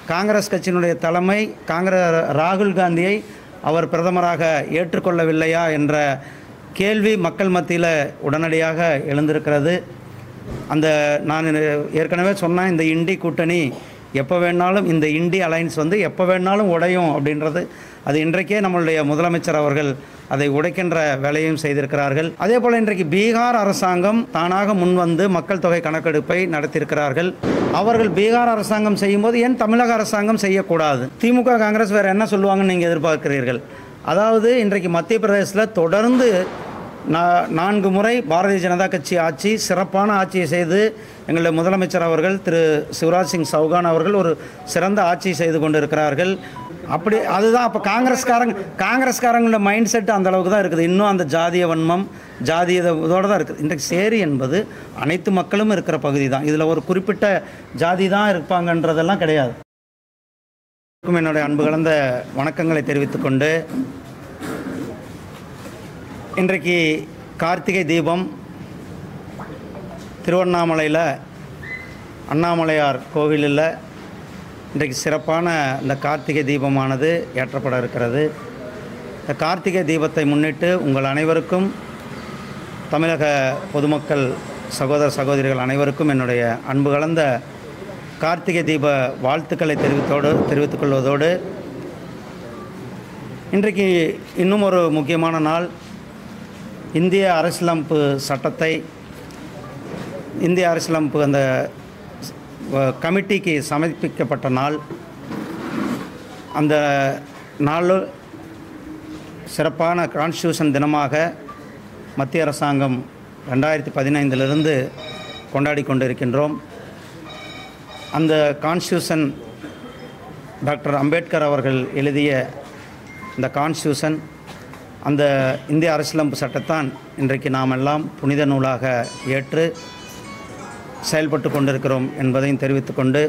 காங்கிரஸ் கட்சியினுடைய தலைமை காங்கிரஸ் ராகுல் காந்தியை அவர் பிரதமராக ஏற்றுக்கொள்ளவில்லையா என்ற கேள்வி மக்கள் மத்தியில் உடனடியாக எழுந்திருக்கிறது அந்த நான் ஏற்கனவே சொன்னேன் இந்த இண்டி கூட்டணி எப்போ வேணாலும் இந்த இண்டி அலைன்ஸ் வந்து எப்போ வேணாலும் உடையும் அப்படின்றது அது இன்றைக்கே நம்மளுடைய முதலமைச்சர் அவர்கள் அதை உடைக்கின்ற வேலையும் செய்திருக்கிறார்கள் அதே போல் இன்றைக்கு பீகார் அரசாங்கம் தானாக முன்வந்து மக்கள் தொகை கணக்கெடுப்பை நடத்தியிருக்கிறார்கள் அவர்கள் பீகார் அரசாங்கம் செய்யும்போது ஏன் தமிழக அரசாங்கம் செய்யக்கூடாது திமுக காங்கிரஸ் வேறு என்ன சொல்லுவாங்கன்னு நீங்கள் எதிர்பார்க்கிறீர்கள் அதாவது இன்றைக்கு மத்திய பிரதேசத்தில் தொடர்ந்து நா- நான்கு முறை பாரதிய ஜனதா கட்சி ஆட்சி சிறப்பான ஆட்சியை செய்து எங்களுடைய முதலமைச்சர் அவர்கள் திரு சிவராஜ் சிங் சௌகான் அவர்கள் ஒரு சிறந்த ஆட்சி செய்து கொண்டிருக்கிறார்கள் அப்படி அதுதான் அப்போ காங்கிரஸ்காரங்க காங்கிரஸ்காரங்களோட மைண்ட் செட் அந்த அளவுக்கு தான் இருக்குது இன்னும் அந்த ஜாதிய வன்மம் ஜாதிய இதோடு தான் இருக்குது இன்றைக்கு சேரி என்பது அனைத்து மக்களும் இருக்கிற பகுதி தான் இதில் ஒரு குறிப்பிட்ட ஜாதி தான் இருப்பாங்கன்றதெல்லாம் கிடையாது என்னுடைய அன்பு கலந்த வணக்கங்களை தெரிவித்துக்கொண்டு இன்றைக்கு கார்த்திகை தீபம் திருவண்ணாமலையில் அண்ணாமலையார் கோவிலில் இன்றைக்கு சிறப்பான இந்த கார்த்திகை தீபமானது ஏற்றப்பட இருக்கிறது இந்த கார்த்திகை தீபத்தை முன்னிட்டு உங்கள் அனைவருக்கும் தமிழக பொதுமக்கள் சகோதர சகோதரிகள் அனைவருக்கும் என்னுடைய அன்பு கலந்த கார்த்திகை தீப வாழ்த்துக்களை தெரிவித்தோடு தெரிவித்துக் கொள்வதோடு இன்றைக்கு இன்னும் ஒரு முக்கியமான நாள் இந்திய அரசியலமைப்பு சட்டத்தை இந்திய அரசியலமைப்பு அந்த வ- கமிட்டிக்கு சமர்ப்பிக்கப்பட்ட நாள் அந்த நாள் சிறப்பான கான்ஸ்டியூஷன் தினமாக மத்திய அரசாங்கம் ரெண்டாயிரத்தி பதினைந்திலிருந்து கொண்டாடி கொண்டிருக்கின்றோம் அந்த கான்ஸ்டியூஷன் டாக்டர் அம்பேத்கர் அவர்கள் எழுதிய இந்த கான்ஸ்டியூஷன் அந்த இந்திய அரசியலமைப்பு சட்டத்தான் இன்றைக்கு நாம் எல்லாம் புனித நூலாக ஏற்று செயல்பட்டு கொண்டிருக்கிறோம் என்பதையும் தெரிவித்துக்கொண்டு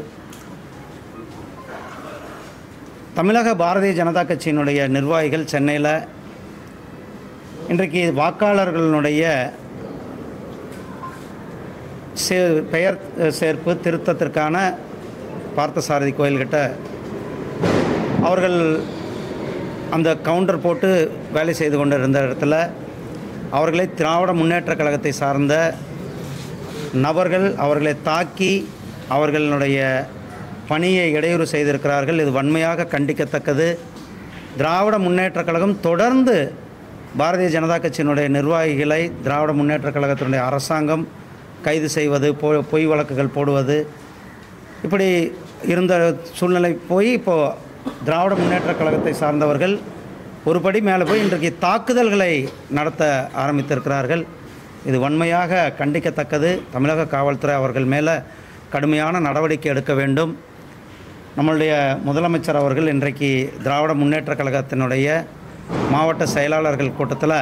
தமிழக பாரதிய ஜனதா கட்சியினுடைய நிர்வாகிகள் சென்னையில் இன்றைக்கு வாக்காளர்களுடைய சே பெயர் சேர்ப்பு திருத்தத்திற்கான பார்த்தசாரதி கோயில்கிட்ட அவர்கள் அந்த கவுண்டர் போட்டு வேலை செய்து கொண்டிருந்த இடத்துல அவர்களை திராவிட முன்னேற்றக் கழகத்தை சார்ந்த நபர்கள் அவர்களை தாக்கி அவர்களுடைய பணியை இடையூறு செய்திருக்கிறார்கள் இது வன்மையாக கண்டிக்கத்தக்கது திராவிட முன்னேற்றக் கழகம் தொடர்ந்து பாரதிய ஜனதா கட்சியினுடைய நிர்வாகிகளை திராவிட முன்னேற்றக் கழகத்தினுடைய அரசாங்கம் கைது செய்வது பொ பொய் வழக்குகள் போடுவது இப்படி இருந்த சூழ்நிலை போய் இப்போது திராவிட முன்னேற்றக் கழகத்தை சார்ந்தவர்கள் ஒருபடி மேலே போய் இன்றைக்கு தாக்குதல்களை நடத்த ஆரம்பித்திருக்கிறார்கள் இது வன்மையாக கண்டிக்கத்தக்கது தமிழக காவல்துறை அவர்கள் மேலே கடுமையான நடவடிக்கை எடுக்க வேண்டும் நம்மளுடைய முதலமைச்சர் அவர்கள் இன்றைக்கு திராவிட முன்னேற்றக் கழகத்தினுடைய மாவட்ட செயலாளர்கள் கூட்டத்தில்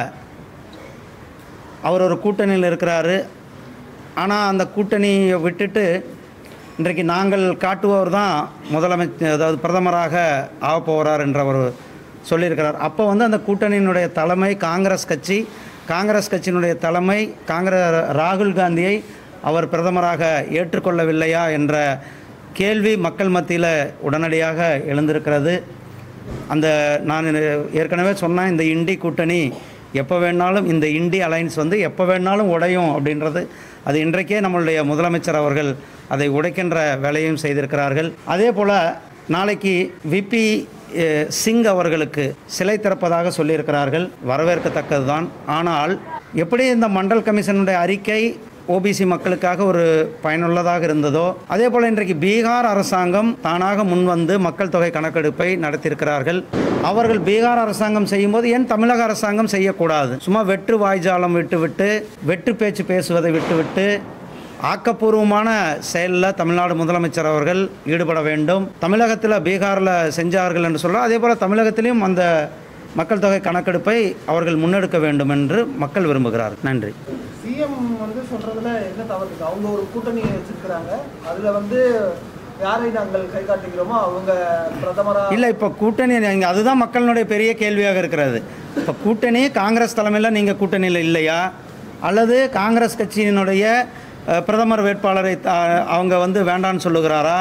அவர் ஒரு கூட்டணியில் இருக்கிறாரு ஆனால் அந்த கூட்டணியை விட்டுட்டு இன்றைக்கு நாங்கள் காட்டுபவர் தான் முதலமைச்சர் அதாவது பிரதமராக ஆகப் போகிறார் என்ற ஒரு சொல்லியிருக்கிறார் அப்போ வந்து அந்த கூட்டணியினுடைய தலைமை காங்கிரஸ் கட்சி காங்கிரஸ் கட்சியினுடைய தலைமை காங்கிரஸ் ராகுல் காந்தியை அவர் பிரதமராக ஏற்றுக்கொள்ளவில்லையா என்ற கேள்வி மக்கள் மத்தியில் உடனடியாக எழுந்திருக்கிறது அந்த நான் ஏற்கனவே சொன்னேன் இந்த இண்டி கூட்டணி எப்போ வேணாலும் இந்த இண்டி அலைன்ஸ் வந்து எப்போ வேணாலும் உடையும் அப்படின்றது அது இன்றைக்கே நம்மளுடைய முதலமைச்சர் அவர்கள் அதை உடைக்கின்ற வேலையும் செய்திருக்கிறார்கள் அதே போல் நாளைக்கு விபி சிங் அவர்களுக்கு சிலை திறப்பதாக சொல்லியிருக்கிறார்கள் வரவேற்கத்தக்கது தான் ஆனால் எப்படி இந்த மண்டல் கமிஷனுடைய அறிக்கை ஓபிசி மக்களுக்காக ஒரு பயனுள்ளதாக இருந்ததோ அதே போல் இன்றைக்கு பீகார் அரசாங்கம் தானாக முன்வந்து மக்கள் தொகை கணக்கெடுப்பை நடத்தியிருக்கிறார்கள் அவர்கள் பீகார் அரசாங்கம் செய்யும்போது ஏன் தமிழக அரசாங்கம் செய்யக்கூடாது சும்மா வெற்று வாய்ஜாலம் விட்டுவிட்டு வெற்று பேச்சு பேசுவதை விட்டுவிட்டு ஆக்கப்பூர்வமான செயலில் தமிழ்நாடு முதலமைச்சர் அவர்கள் ஈடுபட வேண்டும் தமிழகத்தில் பீகாரில் செஞ்சார்கள் என்று சொல்ல அதே போல் தமிழகத்திலையும் அந்த மக்கள் தொகை கணக்கெடுப்பை அவர்கள் முன்னெடுக்க வேண்டும் என்று மக்கள் விரும்புகிறார் நன்றி சிஎம் வந்து சொல்றதுல என்ன தவறு இருக்கு அவங்க ஒரு கூட்டணி வச்சிருக்கிறாங்க அதுல வந்து யாரை நாங்கள் கை காட்டுகிறோமோ அவங்க பிரதமரா இல்லை இப்போ கூட்டணி இங்க அதுதான் மக்களுடைய பெரிய கேள்வியாக இருக்கிறது இப்போ கூட்டணி காங்கிரஸ் தலைமையில் நீங்கள் கூட்டணியில் இல்லையா அல்லது காங்கிரஸ் கட்சியினுடைய அஹ், பிரதமர் வேட்பாளரை தா- அவங்க வந்து வேண்டான்னு சொல்லுகிறாரா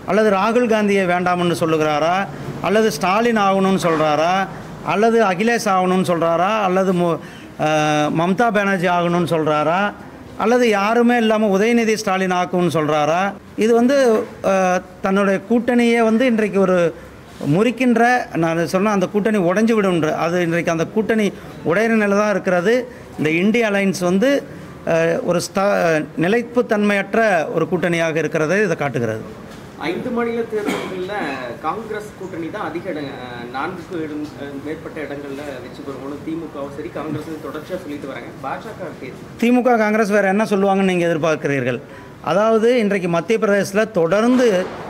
அல்லது ராகுல் காந்தியை வேண்டாம்னு சொல்லுகிறாரா அல்லது ஸ்டாலின் ஆகணும்னு சொல்கிறாரா அல்லது அகிலேஷ் ஆகணும்னு சொல்கிறாரா அல்லது மு அஹ், மம்தா பானர்ஜி ஆகணும்னு சொல்கிறாரா அல்லது யாருமே இல்லாமல் உதயநிதி ஸ்டாலின் ஆக்கும்னு சொல்கிறாரா இது வந்து அஹ், தன்னுடைய கூட்டணியே வந்து இன்றைக்கு ஒரு முறிக்கின்ற நான் சொன்ன அந்த கூட்டணி உடைஞ்சு விடும்ன்ற அது இன்றைக்கு அந்த கூட்டணி உடையிற நிலை தான் இருக்கிறது இந்த இந்திய அலைன்ஸ் வந்து அஹ், ஒரு ஸ்த நிலைப்புத்தன்மையற்ற ஒரு கூட்டணியாக இருக்கிறதை இதை காட்டுகிறது ஐந்து மாநில தேர்தல்களில் காங்கிரஸ் கூட்டணி தான் அதிக இட நான்கு இடம் மேற்பட்ட இடங்கள்ல வெற்றி பெறுவோம்னு திமுகவும் சரி காங்கிரஸும் தொடர்ச்சியாக சொல்லிட்டு வராங்க பாஜக எப்படி இருக்கு? திமுக காங்கிரஸ் வேறு என்ன சொல்லுவாங்கன்னு நீங்கள் எதிர்பார்க்கிறீர்கள் அதாவது இன்றைக்கு மத்திய பிரதேசத்தில் தொடர்ந்து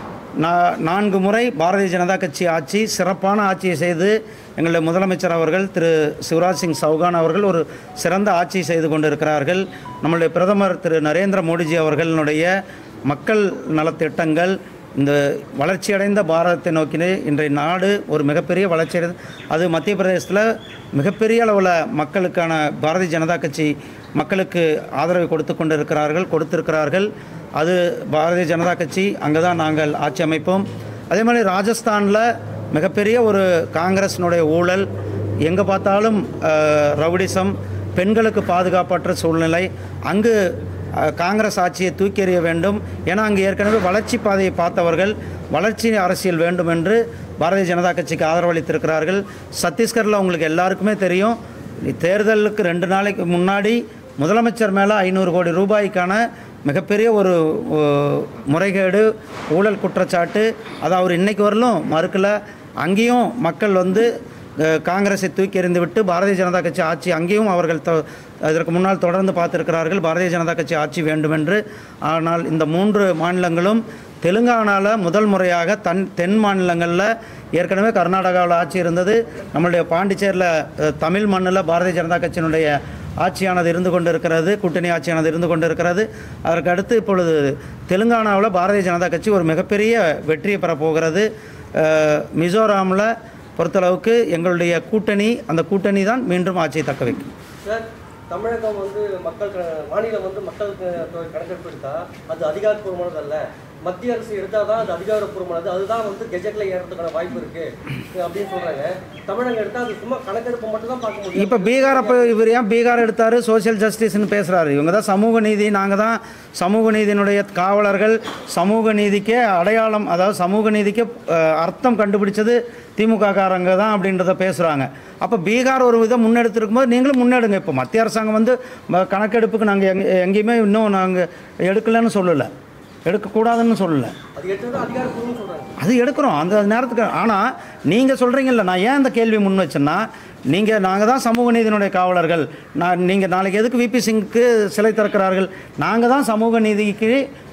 நா- நான்கு முறை பாரதிய ஜனதா கட்சி ஆட்சி சிறப்பான ஆட்சியை செய்து எங்களுடைய முதலமைச்சர் அவர்கள் திரு சிவராஜ் சிங் சௌகான் அவர்கள் ஒரு சிறந்த ஆட்சி செய்து கொண்டிருக்கிறார்கள் நம்மளுடைய பிரதமர் திரு நரேந்திர மோடிஜி அவர்களுடைய மக்கள் நலத்திட்டங்கள் இந்த வளர்ச்சியடைந்த பாரதத்தை நோக்கினே இன்றைய நாடு ஒரு மிகப்பெரிய வளர்ச்சி அடைந்து அது மத்திய பிரதேசத்தில் மிகப்பெரிய அளவில் மக்களுக்கான பாரதிய ஜனதா கட்சி மக்களுக்கு ஆதரவை கொடுத்து கொண்டு இருக்கிறார்கள் கொடுத்திருக்கிறார்கள் அது பாரதிய ஜனதா கட்சி அங்கே தான் நாங்கள் ஆட்சி அமைப்போம் அதே மாதிரி ராஜஸ்தானில் மிகப்பெரிய ஒரு காங்கிரஸினுடைய ஊழல் எங்கே பார்த்தாலும் அஹ், ரவுடிசம் பெண்களுக்கு பாதுகாப்பற்ற சூழ்நிலை அங்கு அஹ், காங்கிரஸ் ஆட்சியை தூக்கி எறிய வேண்டும் ஏன்னா அங்கே ஏற்கனவே வளர்ச்சி பாதையை பார்த்தவர்கள் வளர்ச்சி அரசியல் வேண்டும் என்று பாரதிய ஜனதா கட்சிக்கு ஆதரவளித்திருக்கிறார்கள் சத்தீஸ்கரில் உங்களுக்கு எல்லாருக்குமே தெரியும் தேர்தலுக்கு ரெண்டு நாளைக்கு முன்னாடி முதலமைச்சர் மேலே ஐநூறு கோடி ரூபாய்க்கான மிகப்பெரிய ஒரு ஓ, முறைகேடு ஊழல் குற்றச்சாட்டு அதை அவர் இன்னைக்கு வரலும் மறுக்கல அங்கேயும் மக்கள் வந்து அஹ், காங்கிரஸை தூக்கி எறிந்துவிட்டு பாரதிய ஜனதா கட்சி ஆட்சி அங்கேயும் அவர்கள் தொ- இதற்கு முன்னால் தொடர்ந்து பார்த்திருக்கிறார்கள் பாரதிய ஜனதா கட்சி ஆட்சி வேண்டுமென்று ஆனால் இந்த மூன்று மாநிலங்களும் தெலுங்கானாவில் முதல் முறையாக தன் தென் மாநிலங்களில் ஏற்கனவே கர்நாடகாவில் ஆட்சி இருந்தது நம்மளுடைய பாண்டிச்சேரியில் அஹ், தமிழ் மண்ணில் பாரதிய ஜனதா கட்சியினுடைய ஆட்சியானது இருந்து கொண்டு இருக்கிறது கூட்டணி ஆட்சியானது இருந்து கொண்டு இருக்கிறது அதற்கு அடுத்து இப்பொழுது தெலுங்கானாவில் பாரதிய ஜனதா கட்சி ஒரு மிகப்பெரிய வெற்றியை பெறப் போகிறது அஹ், மிசோராமில் பொறுத்தளவுக்கு எங்களுடைய கூட்டணி அந்த கூட்டணி தான் மீண்டும் ஆட்சியை தக்க வைக்கும் சார் தமிழகம் வந்து மக்கள் க- மாநிலம் வந்து மக்களுக்கு தொகை கணக்கெடுப்பு எடுத்தா அது அதிகாரப்பூர்வமானது அல்ல மத்திய அரசு எடுத்தால் தான் அது அதிகாரப்பூர்வமானது அதுதான் வந்து கெஜெட்ல ஏறதுக்கான வாய்ப்பு இருக்கு அப்படின்னு சொல்றாங்க தமிழகம் எடுத்தா அது சும்மா கணக்கெடுப்பு மட்டும் தான் பார்க்க முடியும் இப்போ பீகார் அப்போ இவர் ஏன் பீகார் எடுத்தார் சோஷியல் ஜஸ்டிஸ்னு பேசுகிறாரு இவங்க தான் சமூக நீதி நாங்கள் தான் சமூக நீதியினுடைய காவலர்கள் சமூக நீதிக்கே அடையாளம் அதாவது சமூக நீதிக்கு அஹ், அர்த்தம் கண்டுபிடிச்சது திமுக காரங்க தான் அப்படின்றத பேசுகிறாங்க அப்போ பீகார் ஒரு விதம் முன்னெடுத்திருக்கும் போது நீங்களும் முன்னெடுங்க இப்போ மத்திய அரசாங்கம் வந்து ம- கணக்கெடுப்புக்கு நாங்கள் எங்க எங்கேயுமே இன்னும் நாங்கள் எடுக்கலைன்னு சொல்லலை எடுக்கக்கூடாதுன்னு சொல்லலை அது எடுத்தது அதிகாரப்பூர்வம்னு சொல்றாங்க அது எடுக்கிறோம் அந்த நேரத்துக்கு ஆனால் நீங்கள் சொல்கிறீங்கல்ல நான் ஏன் இந்த கேள்வி முன் வச்சேன்னா நீங்கள் நாங்கள் தான் சமூக நீதியினுடைய காவலர்கள் நான் நீங்கள் நாளைக்கு எதுக்கு விபி சிங்க்கு சிலை திறக்கிறார்கள் நாங்கள் தான் சமூக நீதிக்கு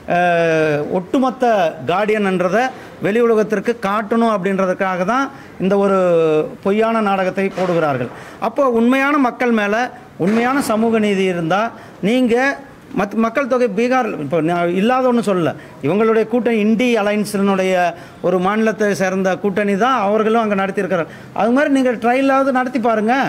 அஹ், ஒட்டுமொத்த கார்டியன்ன்றதை வெளி உலகத்திற்கு காட்டணும் அப்படின்றதுக்காக தான் இந்த ஒரு பொய்யான நாடகத்தை போடுகிறார்கள் அப்போ உண்மையான மக்கள் மேலே உண்மையான சமூக நீதி இருந்தால் நீங்கள் மத் மக்கள் தொகை பீகார் இப்போ நான் இல்லாத ஒன்று சொல்லல இவங்களுடைய கூட்டணி இண்டி அலைன்ஸினுடைய ஒரு மாநிலத்தை சேர்ந்த கூட்டணி தான் அவர்களும் அங்கே நடத்தியிருக்கிறார் அது மாதிரி நீங்கள் ட்ரையலாவது நடத்தி பாருங்கள்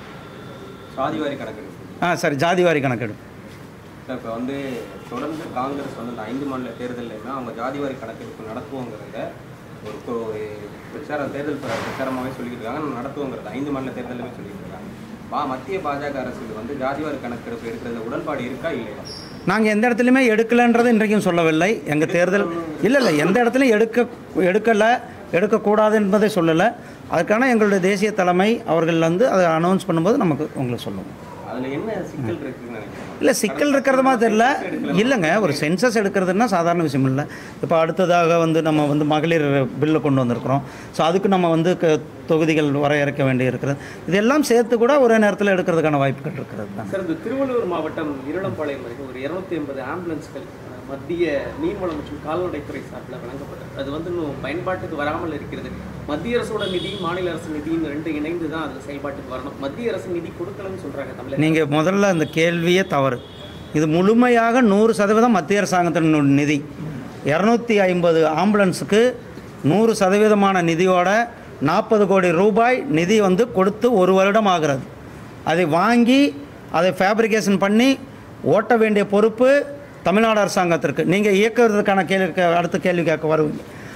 சாதிவாரி கணக்கெடுப்பு ஆ சரி ஜாதிவாரி கணக்கெடுப்பு இப்போ வந்து தொடர்ந்து காங்கிரஸ் வந்து இந்த ஐந்து மாநில தேர்தலில் தான் அவங்க ஜாதிவாரி கணக்கெடுப்பு நடத்துவோங்கிறத ஒரு கொ- ஒரு பிரச்சாரம் தேர்தல் பிர- பிரச்சாரமாகவே சொல்லிக்கிட்டு இருக்காங்க நம்ம நடத்துவோங்கிறது ஐந்து மாநில தேர்தலுமே சொல்லிட்டு இருக்காங்க பா மத்திய பாஜக அரசுக்கு வந்து ஜாதிவாரி கணக்கெடுப்பு எடுக்கிறதுல உடன்பாடு இருக்கா இல்லையா நாங்கள் எந்த இடத்துலையுமே எடுக்கலைன்றது இன்றைக்கும் சொல்லவில்லை எங்கள் தேர்தல் இல்லை இல்லை எந்த இடத்துலையும் எடுக்க எடுக்கலை எடுக்கக்கூடாது என்பதை சொல்லலை அதுக்கான எங்களுடைய தேசிய தலைமை அவர்கள் வந்து அதை அனௌன்ஸ் பண்ணும்போது நமக்கு உங்களுக்கு சொல்லுவோம் அதில் என்ன சிக்கல் இருக்குன்னு நினைக்கிறேன் இல்லை சிக்கல் இருக்கிறது மாதிரி தெரியல இல்லைங்க ஒரு சென்சஸ் எடுக்கிறதுனா சாதாரண விஷயம் இல்லை இப்போ அடுத்ததாக வந்து நம்ம வந்து மகளிர் பில்லை கொண்டு வந்திருக்கிறோம் ஸோ அதுக்கு நம்ம வந்து க- தொகுதிகள் வரையறுக்க வேண்டி இருக்கிறது இதெல்லாம் சேர்த்து கூட ஒரே நேரத்தில் எடுக்கிறதுக்கான வாய்ப்புகள் இருக்கிறது தான் சார் இந்த திருவள்ளூர் மாவட்டம் இருளம்பாளையம் அருகே ஒரு இருநூத்தி ஐம்பது ஆம்புலன்ஸ்கள் அஹ், மத்திய மீன்வளம் மற்றும் கால்நடைத்துறை சார்பில் வழங்கப்பட்டது அது வந்து இன்னும் பயன்பாட்டுக்கு வராமல் இருக்கிறது மத்திய அரசோட நிதி மாநில அரசு நிதின்னு ரெண்டு இணைந்து தான் அது செயல்பாட்டுக்கு வரணும் மத்திய அரசு நிதி கொடுக்கலன்னு சொல்றாங்க தமிழக நீங்கள் முதல்ல இந்த கேள்வியே தவறு இது முழுமையாக நூறு சதவீதம் மத்திய அரசாங்கத்தின் நிதி இரநூத்தி ஐம்பது ஆம்புலன்ஸுக்கு நூறு சதவீதமான நிதியோட நாற்பது கோடி ரூபாய் நிதி வந்து கொடுத்து ஒரு வருடம் ஆகிறது அதை வாங்கி அதை ஃபேப்ரிகேஷன் பண்ணி ஓட்ட வேண்டிய பொறுப்பு தமிழ்நாடு அரசாங்கத்திற்கு நீங்கள் இயக்குறதுக்கான கேள்வி கே- அடுத்த கேள்வி கேட்க வருவீங்க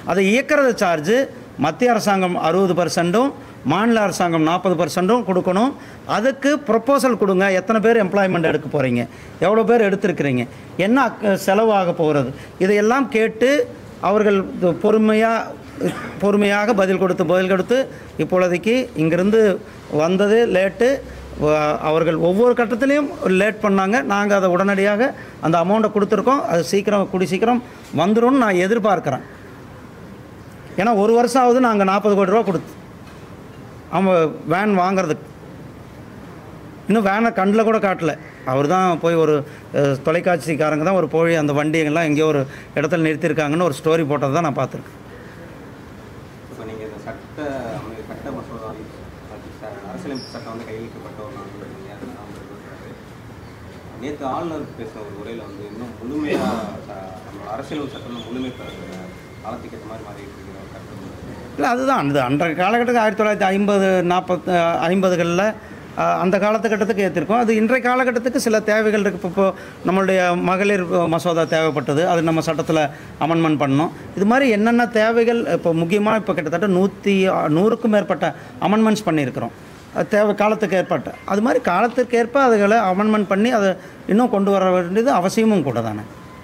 அதை இயக்கிறது சார்ஜு மத்திய அரசாங்கம் அறுபது பர்சன்ட்டும் மாநில அரசாங்கம் நாற்பது பர்சன்ட்டும் கொடுக்கணும் அதுக்கு ப்ரொப்போசல் கொடுங்க எத்தனை பேர் எம்ப்ளாய்மெண்ட் எடுக்க போகிறீங்க எவ்வளோ பேர் எடுத்திருக்கிறீங்க என்ன அக்க- செலவாக போகிறது இதையெல்லாம் கேட்டு அவர்கள் பொறுமையாக பொறுமையாக பதில் கொடுத்து பதில் கொடுத்து இப்பொழுதைக்கு இங்கிருந்து வந்தது லேட்டு வ- அவர்கள் ஒவ்வொரு கட்டத்திலையும் லேட் பண்ணாங்க நாங்கள் அதை உடனடியாக அந்த அமௌண்ட்டை கொடுத்துருக்கோம் அது சீக்கிரம் கூடி சீக்கிரம் வந்துரும்னு நான் எதிர்பார்க்குறேன் ஏன்னா ஒரு வருஷம் ஆகுது நாங்கள் நாற்பது கோடி ரூபா கொடுத்து அவங்க வேன் வாங்குறதுக்கு இன்னும் வேனை கண்ணில் கூட காட்டல அவர் தான் போய் ஒரு அஹ், தொலைக்காட்சிக்காரங்க தான் ஒரு போய் அந்த வண்டியெல்லாம் எங்கேயோ ஒரு இடத்துல நிறுத்தியிருக்காங்கன்னு ஒரு ஸ்டோரி போட்டதை தான் நான் பார்த்துருக்கேன் இப்போ நீங்கள் இந்த சட்ட அமை- சட்ட மசோதா அது ச- அரசியலமைப்பு சட்டம் வந்து கையளிக்கப்பட்ட ஒரு நாள் நீங்க அதை நாம இருக்கிறாரு. நேற்று ஆளுநர் பேசின ஒரு உரையில் வந்து இன்னும் முழுமையாக நம்மளோட அரசியலமைப்பு சட்டம் இன்னும் முழுமை பெற காலத்துக்கு ஏற்ற மாதிரி மாறிட்டு இருக்கிற ஒரு கருத்து இல்லை அதுதான் அந்த அன்றைய காலகட்டத்துக்கு ஆயிரத்தி தொள்ளாயிரத்தி ஐம்பது நாற்பத்து ஐம்பதுகளில் அந்த காலத்துக்கட்டத்துக்கு ஏற்றிருக்கோம் அது இன்றைய காலகட்டத்துக்கு சில தேவைகள் இருக்குது இப்போ இப்போ நம்மளுடைய மகளிர் மசோதா தேவைப்பட்டது அது நம்ம சட்டத்தில் அமெண்ட்மெண்ட் பண்ணோம் இது மாதிரி என்னென்ன தேவைகள் இப்போ முக்கியமாக இப்போ கிட்டத்தட்ட நூற்றி நூறுக்கும் மேற்பட்ட அமெண்ட்மெண்ட்ஸ் பண்ணியிருக்கிறோம் அது தேவை காலத்துக்கு ஏற்பட்ட அது மாதிரி காலத்திற்கு ஏற்ப அதுகளை அமெண்ட்மெண்ட் பண்ணி அதை இன்னும் கொண்டு வர வேண்டியது அவசியமும் கூட தானே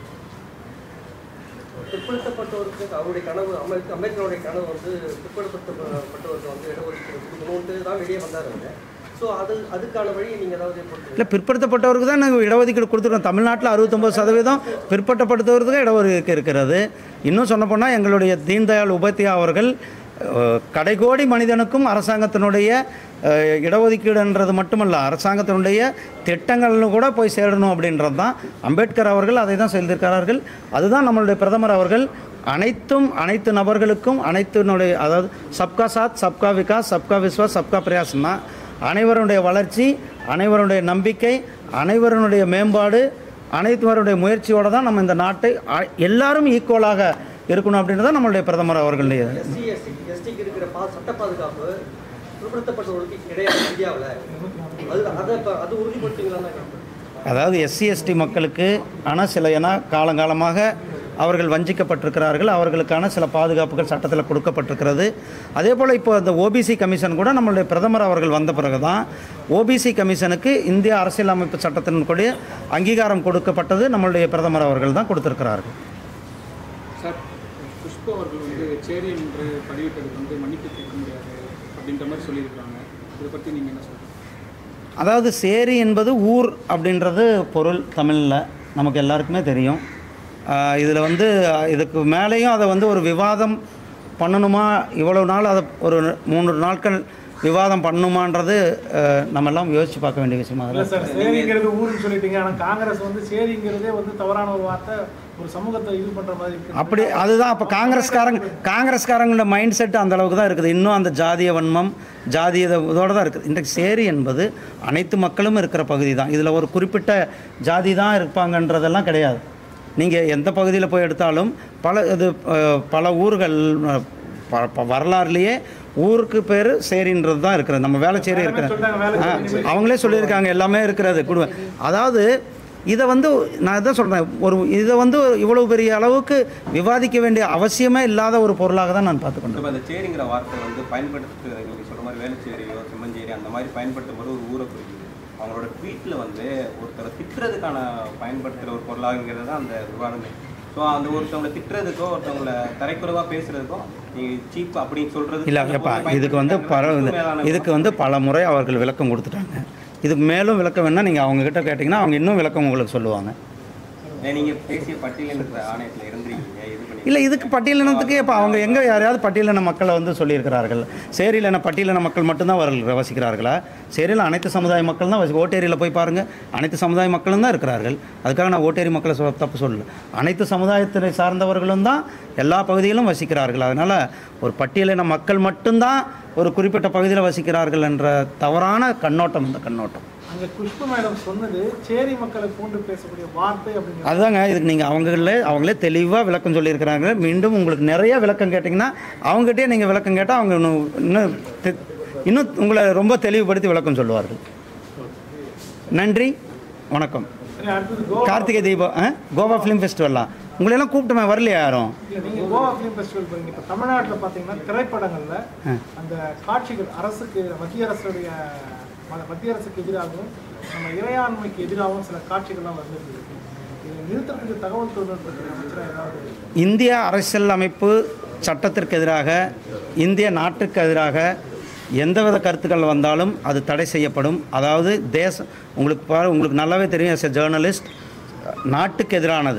பிற்படுத்தப்பட்டவருக்கு அவருடைய கனவு அம்பேத் அம்பேத்கருடைய கனவு வந்து பிற்படுத்தப்பட்டவருக்கு வந்து இடஒதுக்கீடு கொடுக்கணுன்ட்டு தான் வெளியே வந்தார் அவங்க ஸோ அது அதுக்கான வழியை நீங்கள் ஏதாவது போட்டு இல்லை பிற்படுத்தப்பட்டவருக்கு தான் நாங்கள் இடஒதுக்கீடு கொடுத்துருக்கோம் தமிழ்நாட்டில் அறுபத்தொம்பது சதவீதம் பிற்படுத்தப்பட்டவருக்கு இடஒதுக்கீடு இருக்கிறது இன்னும் சொல்லப்போனால் எங்களுடைய தீன்தயாள் உபாத்யா அவர்கள் அஹ், கடைகோடி மனிதனுக்கும் அரசாங்கத்தினுடைய அஹ், இடஒதுக்கீடுன்றது மட்டுமல்ல அரசாங்கத்தினுடைய திட்டங்கள்னு கூட போய் சேரணும் அப்படின்றது தான் அம்பேத்கர் அவர்கள் அதை தான் செய்திருக்கிறார்கள் அதுதான் நம்மளுடைய பிரதமர் அவர்கள் அனைத்தும் அனைத்து நபர்களுக்கும் அனைத்தினுடைய அதாவது சப்கா சாத் சப்கா விகாஸ் சப்கா விஸ்வாஸ் சப்கா பிரயாஸ்னா அனைவருடைய வளர்ச்சி அனைவருடைய நம்பிக்கை அனைவருடைய மேம்பாடு அனைத்துவருடைய முயற்சியோடு தான் நம்ம இந்த நாட்டை அ- எல்லாரும் ஈக்குவலாக இருக்கணும் அப்படின்றது தான் நம்மளுடைய பிரதமர் அவர்களுடைய எஸ்சி எஸ்சி எஸ்டிக்கு இருக்கிற பா சட்ட பாதுகாப்பு பிற்படுத்தப்பட்டவருக்கு கிடையாது இந்தியாவில் அது அதை இப்போ அது உறுதிப்படுத்துங்களான்னு நான் கேட்பேன். அதாவது எஸ்சி எஸ்டி மக்களுக்கு ஆனால் சில ஏன்னா காலங்காலமாக அவர்கள் வஞ்சிக்கப்பட்டிருக்கிறார்கள் அவர்களுக்கான சில பாதுகாப்புகள் சட்டத்தில் கொடுக்கப்பட்டிருக்கிறது அதே போல் இப்போ அந்த ஓபிசி கமிஷன் கூட நம்மளுடைய பிரதமர் அவர்கள் வந்த பிறகு தான் ஓபிசி கமிஷனுக்கு இந்திய அரசியலமைப்பு சட்டத்தினுடைய அங்கீகாரம் கொடுக்கப்பட்டது நம்மளுடைய பிரதமர் அவர்கள் தான் கொடுத்திருக்கிறார்கள் சார் புஷ்பா அவர்கள் வந்து சேரி என்று பதிவிட்டதுக்கு வந்து மன்னிப்பு கேட்க முடியாது அப்படின்ற மாதிரி சொல்லியிருக்காங்க இதை பற்றி நீங்கள் என்ன சொல்றீங்க அதாவது சேரி என்பது ஊர் அப்படின்றது பொருள் தமிழில் நமக்கு எல்லாருக்குமே தெரியும் இதில் வந்து ஆஹ், இதுக்கு மேலேயும் அதை வந்து ஒரு விவாதம் பண்ணணுமா இவ்வளவு நாள் அதை ஒரு மூன்று நாட்கள் விவாதம் பண்ணணுமான்றது ஆஹ், நம்ம எல்லாம் யோசித்து பார்க்க வேண்டிய விஷயமா இல்ல தான் சார் சேரிங்கிறது ஊருன்னு சொல்லிட்டீங்க ஆனா காங்கிரஸ் வந்து சேரிங்கிறதே வந்து தவறான ஒரு வார்த்தை ஒரு சமூகத்தை இது பண்ற மாதிரி இருக்கு அப்படி அதுதான் அப்போ காங்கிரஸ்காரங்க காங்கிரஸ்காரங்களோட மைண்ட் செட் அந்த அளவுக்கு தான் இருக்குது இன்னும் அந்த ஜாதிய வன்மம் ஜாதிய இதோட தான் இருக்குது இன்றைக்கு சேரி என்பது அனைத்து மக்களும் இருக்கிற பகுதி தான் இதில் ஒரு குறிப்பிட்ட ஜாதி தான் இருப்பாங்கன்றதெல்லாம் கிடையாது நீங்கள் எந்த பகுதியில் போய் எடுத்தாலும் பல இது அஹ், பல ஊர்கள் அஹ், ப- ப- வரலாறுலேயே ஊருக்கு பேர் சேரின்றது தான் இருக்கிறது நம்ம வேலைச்சேரி இருக்கிற சொல்லிட்டாங்க, வேலைச்சேரி. ஆ, அவங்களே சொல்லியிருக்காங்க எல்லாமே இருக்கிறது குடும்பம் அதாவது இதை வந்து நான் இதான் சொல்கிறேன் ஒரு இதை வந்து இவ்வளவு பெரிய அளவுக்கு விவாதிக்க வேண்டிய அவசியமே இல்லாத ஒரு பொருளாக தான் நான் பார்த்துக்கொண்டேன் இப்போ அந்த சேரிங்கிற வார்த்தை வந்து பயன்படுத்து நீங்கள் சொல்கிற மாதிரி வேலுச்சேரியோ செம்மஞ்சேரி அந்த மாதிரி பயன்படுத்தும் போது ஒரு ஊரை குறிக்குது அவங்களோட ட்வீட்டில் வந்து ஒருத்தரை திட்டுறதுக்கான பயன்படுத்துகிற ஒரு பொருளாகிறது தான் அந்த விவாதமே ஸோ அந்த ஒருத்தவங்களை திட்டுறதுக்கோ ஒருத்தவங்களை தரைக்குறைவாக பேசுறதுக்கோ நீ சீப் அப்படின்னு சொல்றது இல்லை எப்பா இதுக்கு வந்து பல இதுக்கு வந்து பல முறை அவர்கள் விளக்கம் கொடுத்துட்டாங்க இதுக்கு மேலும் விளக்கம் வேணால் நீங்கள் அவங்கக்கிட்ட கேட்டிங்கன்னா அவங்க இன்னும் விளக்கம் உங்களுக்கு சொல்லுவாங்க நீங்கள் பேசிய பட்டியலின்ற ஆணையத்தில் இருந்திருக்கீங்க இது பண்ணி இல்லை இதுக்கு பட்டியலினத்துக்கு இப்போ அவங்க எங்கே யாரையாவது பட்டியலின மக்களை வந்து சொல்லியிருக்கிறார்கள் சேரியில் என்ன பட்டியலின மக்கள் மட்டும்தான் அவர்கள் வசிக்கிறார்களா சேரியில் அனைத்து சமுதாய மக்கள் தான் வசி ஓட்டேரியில் போய் பாருங்கள் அனைத்து சமுதாய மக்களும் தான் இருக்கிறார்கள் அதுக்காக நான் ஓட்டேரி மக்களை சொ தப்பு சொல்லல அனைத்து சமுதாயத்தினை சார்ந்தவர்களும் தான் எல்லா பகுதியிலும் வசிக்கிறார்கள் அதனால் ஒரு பட்டியலின மக்கள் மட்டும்தான் ஒரு குறிப்பிட்ட பகுதியில் வசிக்கிறார்கள் என்ற தவறான கண்ணோட்டம் இந்த கண்ணோட்டம் அங்க புஷ்ப மேடம் சொன்னது சேரி மக்களை பூண்டு பேசக்கூடிய வார்த்தை அப்படிங்கிறது அதுதாங்க இதுக்கு நீங்கள் அவங்களே அவங்களே தெளிவாக விளக்கம் சொல்லியிருக்கிறாங்க மீண்டும் உங்களுக்கு நிறைய விளக்கம் கேட்டிங்கன்னா அவங்ககிட்டயே நீங்கள் விளக்கம் கேட்டால் அவங்க இன்னும் இன்னும் தெ- இன்னும் உங்களை ரொம்ப தெளிவுபடுத்தி விளக்கம் சொல்லுவார்கள் நன்றி வணக்கம் சரி, அடுத்தது கோ கார்த்திகை தீபம் ஆ? கோவா ஃபிலிம் ஃபெஸ்டிவல்லாம் உங்களையெல்லாம் கூப்பிட்டுமே வரலையா யாரும் இல்லை நீங்கள் கோவா ஃபிலிம் ஃபெஸ்டிவல் போறீங்க இப்போ தமிழ்நாட்டில் பார்த்தீங்கன்னா திரைப்படங்களில் அந்த காட்சிகள் அரசுக்கு மத்திய அரசுடைய ம- மத்திய அரசுக்கு எதிராகவும் நம்ம இறையாண்மைக்கு எதிராகவும் சில காட்சிகள்லாம் வந்துருக்கு இது நிறுத்தத்துக்கு தகவல் தொழில்நுட்பத்துறை அமைச்சராக ஏதாவது இந்திய அரசியல் அமைப்பு சட்டத்திற்கு எதிராக இந்திய நாட்டுக்கு எதிராக எந்தவித கருத்துக்கள் வந்தாலும் அது தடை செய்யப்படும் அதாவது தேச உங்களுக்கு பாரு உங்களுக்கு நல்லாவே தெரியும் எஸ் எ ஜேர்னலிஸ்ட் நாட்டுக்கு எதிரானது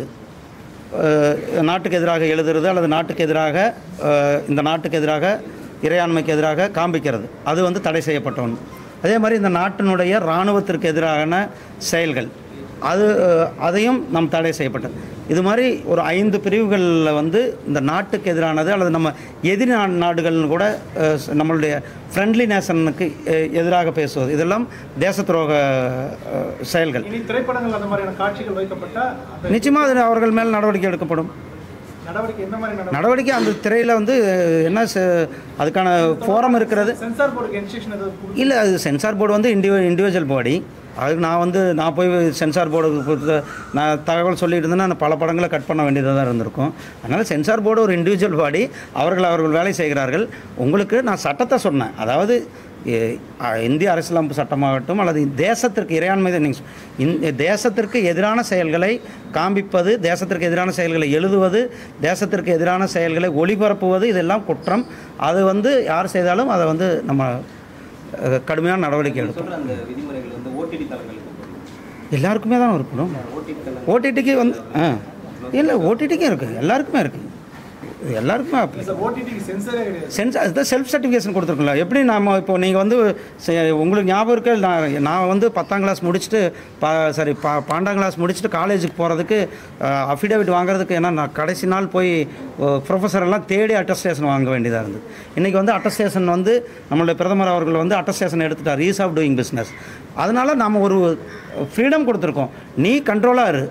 அஹ், நாட்டுக்கு எதிராக எழுதுறது அல்லது நாட்டுக்கு எதிராக அஹ், இந்த நாட்டுக்கு எதிராக இறையாண்மைக்கு எதிராக காண்பிக்கிறது அது வந்து தடை செய்யப்பட்ட ஒன்று அதே மாதிரி இந்த நாட்டினுடைய இராணுவத்திற்கு எதிரான செயல்கள் அது அஹ், அதையும் நம் தடை செய்யப்பட்டது இது மாதிரி ஒரு ஐந்து பிரிவுகளில் வந்து இந்த நாட்டுக்கு எதிரானது அல்லது நம்ம எதிரி நா- நாடுகள்னு கூட அஹ், ஸ்- நம்மளுடைய ஃப்ரெண்ட்லி நேஷனுக்கு அஹ், எதிராக பேசுவது இதெல்லாம் தேச துரோக அஹ், செயல்கள் இனி திரைப்படங்கள் அந்த மாதிரியான காட்சிகள் வைக்கப்பட்டால் அந்த நிச்சயமாக அது அவர்கள் மேல் நடவடிக்கை எடுக்கப்படும் நடவடிக்கை எந்த மாதிரி நடவடிக்கை நடவடிக்கை அந்த திரையில் வந்து அஹ், என்ன செ- அதுக்கான ஃபோரம் இருக்கிறது சென்சார் போர்டுக்கு இன்ஸ்ட்ரக்ஷன் ஏதாவது கொடுத்து இல்லை அது சென்சார் போர்டு வந்து இண்டிவி இண்டிவிஜுவல் பாடி அதுக்கு நான் வந்து நான் போய் சென்சார் போர்டுக்கு கொடுத்து நான் தகவல் சொல்லிட்டு இருந்தேன்னா நான் பல படங்களை கட் பண்ண வேண்டியதாக தான் இருந்திருக்கும் அதனால் சென்சார் போர்டு ஒரு இண்டிவிஜுவல் பாடி அவர்கள் அவர்கள் வேலை செய்கிறார்கள் உங்களுக்கு நான் சட்டத்தை சொன்னேன் அதாவது எ- அ- இந்திய அரசியலமைப்பு சட்டமாகட்டும் அல்லது தேசத்திற்கு இறையாண்மை நீங்கள் இந்த தேசத்திற்கு எதிரான செயல்களை காண்பிப்பது தேசத்திற்கு எதிரான செயல்களை எழுதுவது தேசத்திற்கு எதிரான செயல்களை ஒளிபரப்புவது இதெல்லாம் குற்றம் அது வந்து யார் செய்தாலும் அதை வந்து நம்ம அஹ், கடுமையான நடவடிக்கை எடுப்போம் சொல்ற அந்த விதிமுறைகள் வந்து ஓடிடி தளங்களுக்கு பொருந்தும். எல்லாருக்குமே தான் இருக்கணும் ஓடிடி தளம் ஓடிடிக்கு வந்து ஆ இல்லை ஓடிடிக்கும் இருக்குது எல்லாருக்குமே இருக்குது எல்லாருக்குமே apply. சார் ஓடிடிக்கு சென்சரே கிடையாது சென்ஸ் அதுதான் செல்ஃப் சர்டிஃபிகேஷன் கொடுத்துருக்கோம்ல எப்படி நாம இப்போ நீங்கள் வந்து செ- உங்களுக்கு ஞாபகம் இருக்கு நான் நான் வந்து பத்தாம் கிளாஸ் முடிச்சுட்டு பா சாரி பா பன்னெண்டாம் கிளாஸ் முடிச்சுட்டு காலேஜுக்கு போகிறதுக்கு அஃபிடேவிட் வாங்குறதுக்கு ஏன்னா நான் கடைசி நாள் போய் ப்ரொஃபஸர் எல்லாம் தேடி அட்டஸ்டேஷன் வாங்க வேண்டியதாக இருந்தது இன்றைக்கி வந்து அட்டஸ்டேஷன் வந்து நம்மளுடைய பிரதமர் அவர்கள் வந்து அட்டஸ்டேஷன் எடுத்துட்டார் ஈஸ் ஆஃப் டூயிங் பிஸ்னஸ் அதனால் நம்ம ஒரு ஃப்ரீடம் கொடுத்துருக்கோம் நீ கண்ட்ரோலாக இரு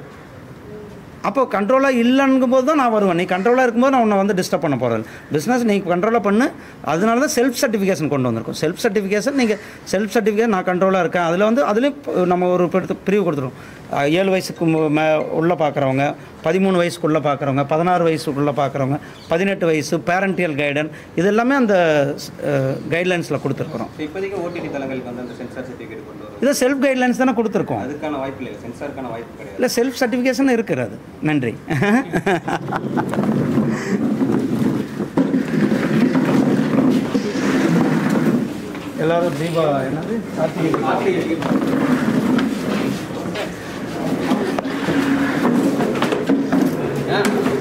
அப்போ கண்ட்ரோலாக இல்லைங்கும் போது தான் நான் வருவேன் நீ கண்ட்ரோலாக இருக்கும்போது நான் உன்னை வந்து டிஸ்டர்ப் பண்ண போகிறது பிஸ்னஸ் நீ கண்ட்ரோலாக பண்ணு அதனால தான் செல்ஃப் சர்டிஃபிகேஷன் கொண்டு வந்திருக்கோம் செல்ஃப் சர்டிஃபிகேஷன் நீங்கள் செல்ஃப் சர்டிஃபிகேட் நான் கண்ட்ரோலாக இருக்கேன் அதில் வந்து அதுலேயும் ப- நம்ம ஒரு பிரிவு- பிரிவு கொடுத்துருவோம் அஹ் ஏழு வயசுக்கு மு- மே உள்ளே பார்க்குறவங்க பதிமூணு வயசுக்குள்ளே பார்க்குறவங்க பதினாறு வயசுக்குள்ளே பார்க்குறவங்க பதினெட்டு வயசு பேரண்டியல் கைடன் இது எல்லாமே அந்த கைட்லைன்ஸில் கொடுத்துருக்குறோம் So, இப்போதைக்கு ஓடிடி தளங்களுக்கு வந்து அந்த சென்சார் சர்டிஃபிகேட் கொண்டு வரும் இதை செல்ஃப் கைட்லைன்ஸ் தானே கொடுத்துருக்கோம் அதுக்கான வாய்ப்பு இல்லை சென்சாருக்கான வாய்ப்பு கிடையாது இல்லை செல்ஃப் சர்டிஃபிகேஷன் இருக்கிறது நன்றி எல்லாரும் தீபா என்னது கார்த்திகை ஆ